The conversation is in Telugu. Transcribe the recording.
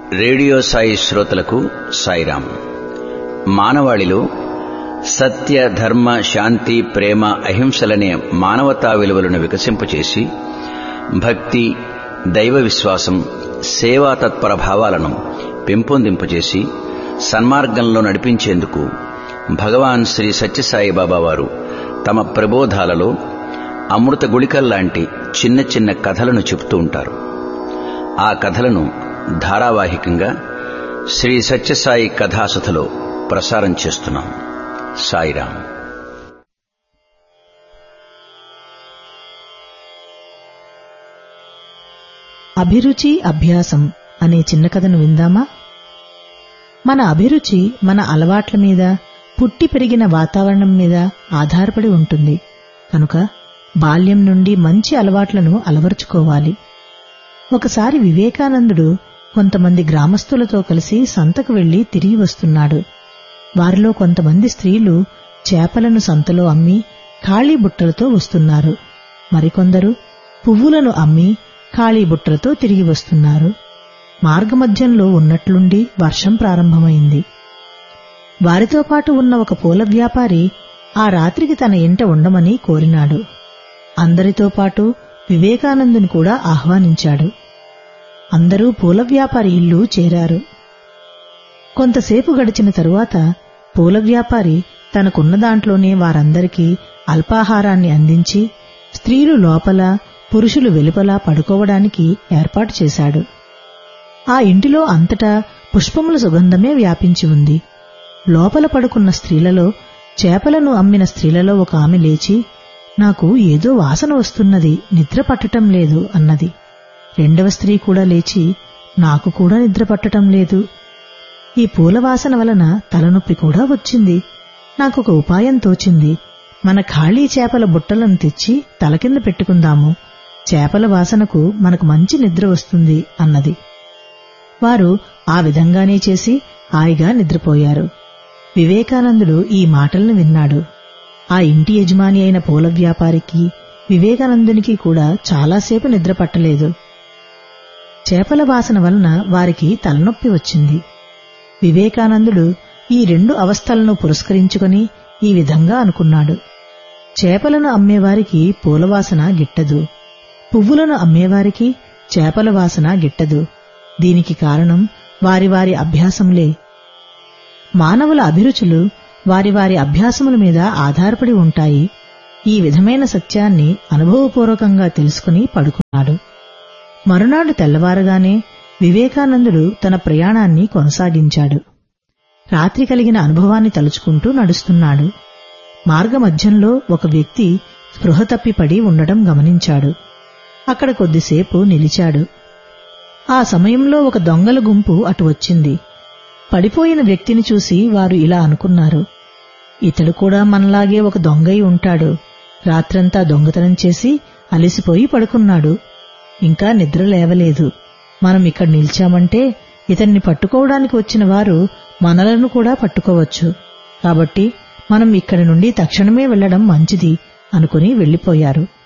రేడియో సాయి శ్రోతలకు సాయిరాం మానవాళిలో సత్య ధర్మ శాంతి ప్రేమ అహింసలనే మానవతా విలువలను వికసింపచేసి భక్తి దైవ విశ్వాసం సేవా తత్పర భావాలను పెంపొందింపజేసి సన్మార్గంలో నడిపించేందుకు భగవాన్ శ్రీ సత్యసాయి బాబా వారు తమ ప్రబోధాలలో అమృత గుళికల్లాంటి చిన్న చిన్న కథలను చెబుతూ ఉంటారు ఆ కథలను ధారావాహికంగా శ్రీ సత్యసాయి కథాసుధలో ప్రసారం చేస్తున్నాం సాయిరాం అభిరుచి అభ్యాసం అనే చిన్న కథను విందామా మన అభిరుచి మన అలవాట్ల మీద పుట్టి పెరిగిన వాతావరణం మీద ఆధారపడి ఉంటుంది కనుక బాల్యం నుండి మంచి అలవాట్లను అలవరుచుకోవాలి ఒకసారి వివేకానందుడు కొంతమంది గ్రామస్తులతో కలిసి సంతకు వెళ్లి తిరిగి వస్తున్నాడు వారిలో కొంతమంది స్త్రీలు చేపలను సంతలో అమ్మి ఖాళీ బుట్టలతో వస్తున్నారు మరికొందరు పువ్వులను అమ్మి ఖాళీ బుట్టలతో తిరిగి వస్తున్నారు మార్గమధ్యంలో ఉన్నట్లుండి వర్షం ప్రారంభమైంది వారితో పాటు ఉన్న ఒక పూల వ్యాపారి ఆ రాత్రికి తన ఇంట ఉండమని కోరినాడు అందరితో పాటు వివేకానందుని కూడా ఆహ్వానించాడు అందరూ పూల వ్యాపారి ఇల్లు చేరారు కొంతసేపు గడిచిన తరువాత పూల వ్యాపారి తనకున్న దాంట్లోనే వారందరికీ అల్పాహారాన్ని అందించి స్త్రీలు లోపల పురుషులు వెలుపల పడుకోవడానికి ఏర్పాటు చేశాడు ఆ ఇంటిలో అంతటా పుష్పముల సుగంధమే వ్యాపించి ఉంది లోపల పడుకున్న స్త్రీలలో చేపలను అమ్మిన స్త్రీలలో ఒక ఆమె లేచి నాకు ఏదో వాసన వస్తున్నది నిద్ర పట్టటం లేదు అన్నది రెండవ స్త్రీ కూడా లేచి నాకు కూడా నిద్ర పట్టటం లేదు ఈ పూల వాసన వలన తలనొప్పి కూడా వచ్చింది నాకొక ఉపాయం తోచింది మన ఖాళీ చేపల బుట్టలను తెచ్చి తల కింద పెట్టుకుందాము చేపల వాసనకు మనకు మంచి నిద్ర వస్తుంది అన్నది వారు ఆ విధంగానే చేసి హాయిగా నిద్రపోయారు వివేకానందుడు ఈ మాటలను విన్నాడు ఆ ఇంటి యజమాని అయిన పూల వ్యాపారికి వివేకానందునికి కూడా చాలాసేపు నిద్ర పట్టలేదు చేపల వాసన వలన వారికి తలనొప్పి వచ్చింది వివేకానందుడు ఈ రెండు అవస్థలను పురస్కరించుకొని ఈ విధంగా అనుకున్నాడు చేపలను అమ్మేవారికి పూలవాసన గిట్టదు పువ్వులను అమ్మేవారికి చేపల వాసన గిట్టదు దీనికి కారణం వారి వారి అభ్యాసములే మానవుల అభిరుచులు వారి వారి అభ్యాసముల మీద ఆధారపడి ఉంటాయి ఈ విధమైన సత్యాన్ని అనుభవపూర్వకంగా తెలుసుకుని పడుకున్నాడు మరునాడు తెల్లవారగానే వివేకానందుడు తన ప్రయాణాన్ని కొనసాగించాడు రాత్రి కలిగిన అనుభవాన్ని తలుచుకుంటూ నడుస్తున్నాడు మార్గమధ్యంలో ఒక వ్యక్తి స్పృహ తప్పిపడి ఉండడం గమనించాడు అక్కడ కొద్దిసేపు నిలిచాడు ఆ సమయంలో ఒక దొంగల గుంపు అటు వచ్చింది పడిపోయిన వ్యక్తిని చూసి వారు ఇలా అనుకున్నారు ఇతడు కూడా మనలాగే ఒక దొంగై ఉంటాడు రాత్రంతా దొంగతనం చేసి అలిసిపోయి పడుకున్నాడు ఇంకా నిద్ర లేవలేదు మనం ఇక్కడ నిల్చామంటే ఇతన్ని పట్టుకోవడానికి వచ్చిన వారు మనలను కూడా పట్టుకోవచ్చు కాబట్టి మనం ఇక్కడి నుండి తక్షణమే వెళ్లడం మంచిది అనుకుని వెళ్లిపోయారు